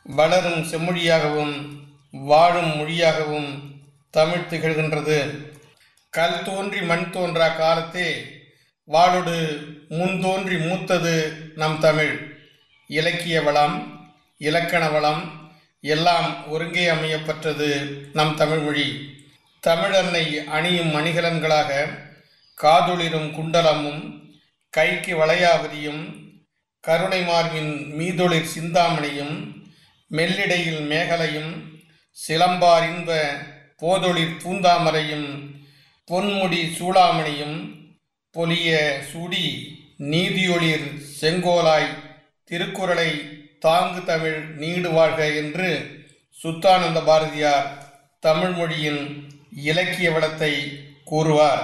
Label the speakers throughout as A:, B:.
A: வளரும் செம்மொழியாகவும் வாழும் மொழியாகவும் தமிழ் திகழ்கின்றது கல் தோன்றி மண் தோன்றா காலத்தே வாளொடு முன் தோன்றி மூத்தது நம் தமிழ் இலக்கிய வளம் இலக்கண வளம் எல்லாம் ஒருங்கே அமையப்பட்டது நம் தமிழ்மொழி தமிழன்னை அணியும் மணிகலன்களாக காதொளிரும் குண்டலமும் கைக்கு வளையாவதியும் கருணை மார்பின் மீதொளிர் சிந்தாமணியும் மெல்லிடையில் மேகலையும் சிலம்பார் இன்ப போதொளிர் பூந்தாமரையும் பொன்முடி சூளாமணியும் பொலிய சூடி நீதியொளிர் செங்கோலாய் திருக்குறளை தாங்கு தமிழ் நீடு வாழ்க என்று சுத்தானந்த பாரதியார் தமிழ் மொழியின் இலக்கிய வளத்தை கூறுவார்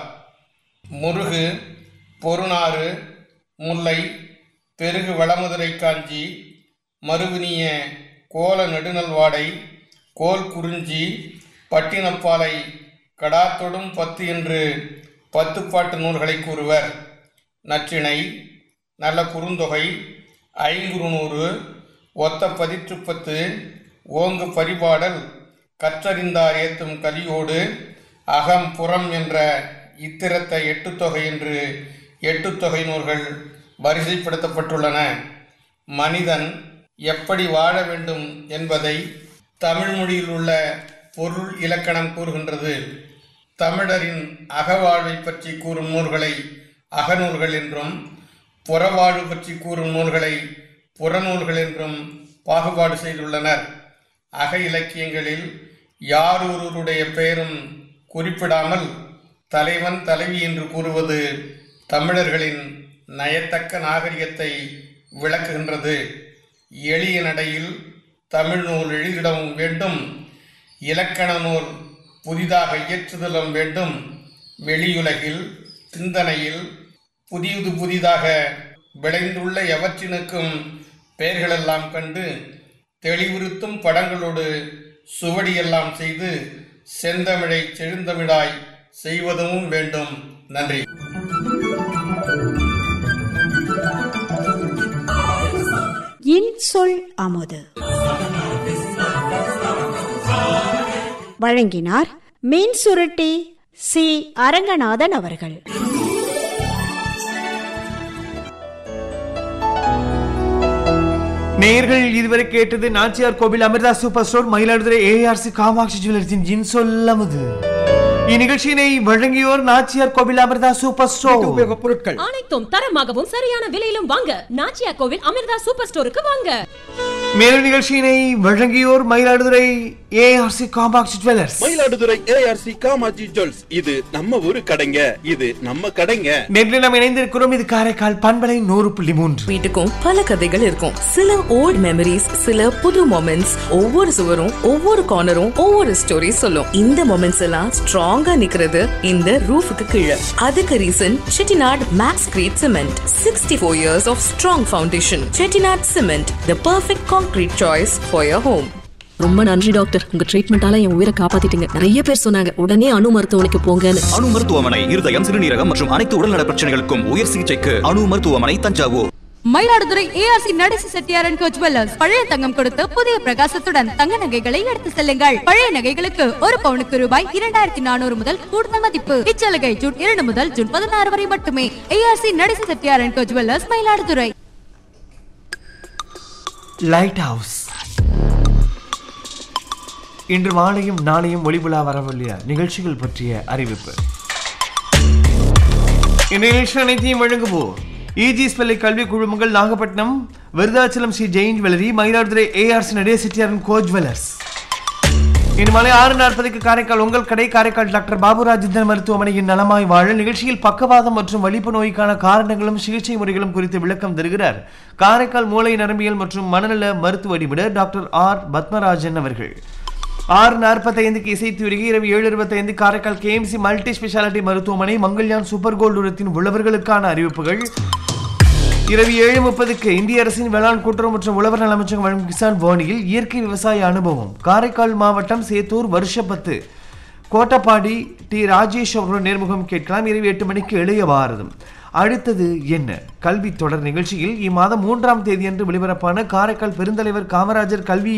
A: முருகு பொருநாறு முல்லை பெருகு வளமுதுரை காஞ்சி மறுவினிய கோல நெடுநல்வாடை கோல் குறிஞ்சி பட்டினப்பாலை கடாத்தொடும் பத்து என்று பத்து பாட்டு நூல்களை கூறுவர் நற்றிணை நல்ல குறுந்தொகை ஐங்குறுநூறு ஒத்த பதிற்றுப்பத்து ஓங்கு பரிபாடல் கற்றறிந்தார் ஏத்தும் கலியோடு அகம் புறம் என்ற இத்திரத்த எட்டுத்தொகை என்று எட்டுத்தொகை நூல்கள் வரிசைப்படுத்தப்பட்டுள்ளன மனிதன் எப்படி வாழ வேண்டும் என்பதை தமிழ் மொழியில் உள்ள பொருள் இலக்கணம் கூறுகின்றது தமிழரின் அகவாழ்வை பற்றி கூறும் நூல்களை அகநூல்கள் என்றும் புறவாழ்வு பற்றி கூறும் நூல்களை புறநூல்கள் என்றும் பாகுபாடு செய்துள்ளனர் அக இலக்கியங்களில் யார் ஒருவருடைய பெயரும் குறிப்பிடாமல் தலைவன் தலைவி என்று கூறுவது தமிழர்களின் நயத்தக்க நாகரிகத்தை விளக்குகின்றது எளிய நடையில் தமிழ் நூல் எழுதிடவும் வேண்டும் இலக்கண நூல் புதிதாக இயற்றுதலும் வேண்டும் வெளியுலகில் சிந்தனையில் புதியது புதிதாக விளைந்துள்ள எவற்றினுக்கும் பெயர்களெல்லாம் கண்டு தெளிவுறுத்தும் படங்களோடு சுவடியெல்லாம் செய்து செந்தமிழை செழுந்தமிழாய் செய்வதும் வேண்டும் நன்றி
B: இன்சொல் அமுது வழங்கினார் மீன் சுருட்டி சி அரங்கநாதன் அவர்கள்
C: நேயர்கள் இதுவரை கேட்டது Nachiyar Kovil Amirtha super store Mayiladuthurai ARC Kamatchi ஜுவல்லர்ஸின் ஜின் சொல்லமுது இந்நிகழ்ச்சியினை வழங்கியோர் நாச்சியார் கோவில் அமிர்தா சூப்பர் ஸ்டோர்
D: உபயோகப் பொருட்கள்
E: அனைத்தும் தரமாகவும் சரியான விலையிலும் வாங்க நாச்சியா கோவில் அமிர்தா சூப்பர் ஸ்டோருக்கு வாங்க
C: மேலும் நிகழ்ச்சியினை வழங்கியோர் Mayiladuthurai ARC Kamatchi jewellers
D: Mayiladuthurai ARC காமாஜி ஜுவல்ஸ் இது நம்ம ஊரு கடைங்க இது நம்ம கடைங்க
C: நேரில் நாம் இணைந்திருக்கிறோம் இது காரைக்கால் பண்பலை நூறு புள்ளி மூன்று
F: வீட்டுக்கும் பல கதைகள் இருக்கும் சில ஓல்ட் மெமரிஸ் சில புது மொமெண்ட்ஸ் ஒவ்வொரு சுவரும் ஒவ்வொரு கார்னரும் ஒவ்வொரு ஸ்டோரி சொல்லும் இந்த மொமெண்ட்ஸ் எல்லாம் ஸ்ட்ராங்கா நிக்கிறது இந்த ரூஃபுக்கு கீழே அதுக்கு reason Chettinad max crete cement sixty four years of strong foundation Chettinad cement the perfect concrete choice for your home
G: ரொம்ப நன்றி டாக்டர் உங்க ட்ரீட்மெண்டால என் உயிரை காப்பாத்திட்டீங்க நிறைய பேர் சொன்னாங்க உடனே அணு மருத்துவமனைக்கு போங்கன்னு
H: அணு மருத்துவமனை இருதயம் சிறுநீரகம் மற்றும் அனைத்து உடல்நல பிரச்சனைகளுக்கும் உயர் சிகிச்சைக்கு அணு மருத்துவமனை தஞ்சாவூர்
I: மயிலாடுதுறை ஏஆர்சி நடேசி செட்டியாரன் கோ ஜுவல்லர்ஸ் பழைய தங்கம் கொடுத்து புதிய பிரகாசத்துடன் தங்க நகைகளை எடுத்து செல்லுங்கள் பழைய நகைகளுக்கு ஒரு பவுனுக்கு ரூபாய் இரண்டாயிரத்தி நானூறு முதல் கூடுதல் மதிப்பு இச்சலுகை ஜூன் இரண்டு முதல் ஜூன் பதினாறு வரை மட்டுமே ஏஆர்சி நடேசி செட்டியாரன் co jewellers Mayiladuthurai
C: light house இன்று மாலையும் நாளையும் ஒளிபுலா வரவுள்ள நிகழ்ச்சிகள் பற்றிய அறிவிப்பு இந்நிகழ்ச்சி அனைத்தையும் வழங்குவோம் ஈஜிஸ் பள்ளி கல்வி குழுமங்கள் நாகப்பட்டினம் விருதாச்சலம் ஸ்ரீ ஜெயின் ஜுவல்லரி மயிலாடுதுறை ஏஆர்சி நடே செட்டியாரன் கோ ஜுவல்லர்ஸ் இன்று மாலை ஆறு நாற்பதுக்கு காரைக்கால் உங்கள் கடை காரைக்கால் டாக்டர் பாபு ராஜேந்திரன் மருத்துவமனையின் நலமாய் வாழ நிகழ்ச்சியில் பக்கவாதம் மற்றும் வலிப்பு நோய்க்கான காரணங்களும் சிகிச்சை முறைகளும் குறித்து விளக்கம் தருகிறார் காரைக்கால் மூளை நரம்பியல் மற்றும் மனநல மருத்துவ நிபுணர் டாக்டர் ஆர் பத்மராஜன் அவர்கள் ஆறு நாற்பத்தைந்துக்கு இசைத்துறைக்கு இரவு ஏழு இருபத்தைந்து காரைக்கால் கேஎம்சி மல்டி ஸ்பெஷாலிட்டி மருத்துவமனை மங்கள்யான் சூப்பர் கோல்டு உரத்தின் உழவர்களுக்கான அறிவிப்புகள் இரவு ஏழு முப்பதுக்கு இந்திய அரசின் வேளாண் கூட்டுறவு மற்றும் உழவர் நல அமைச்சகம் வழங்கும் கிசான் வாணியில் இயற்கை விவசாய அனுபவம் காரைக்கால் மாவட்டம் சேத்தூர் வருஷப்பத்து கோட்டப்பாடி டி ராஜேஷ் அவர்களுடன் நேர்முகம் கேட்கலாம் இரவு எட்டு மணிக்கு இளைய பாரதம் அடுத்தது என்ன கல்வி தொடர் நிகழ்ச்சியில் இம்மாதம் மூன்றாம் தேதியன்று வெளிவரப்பான காரைக்கால் பெருந்தலைவர் காமராஜர் கல்வி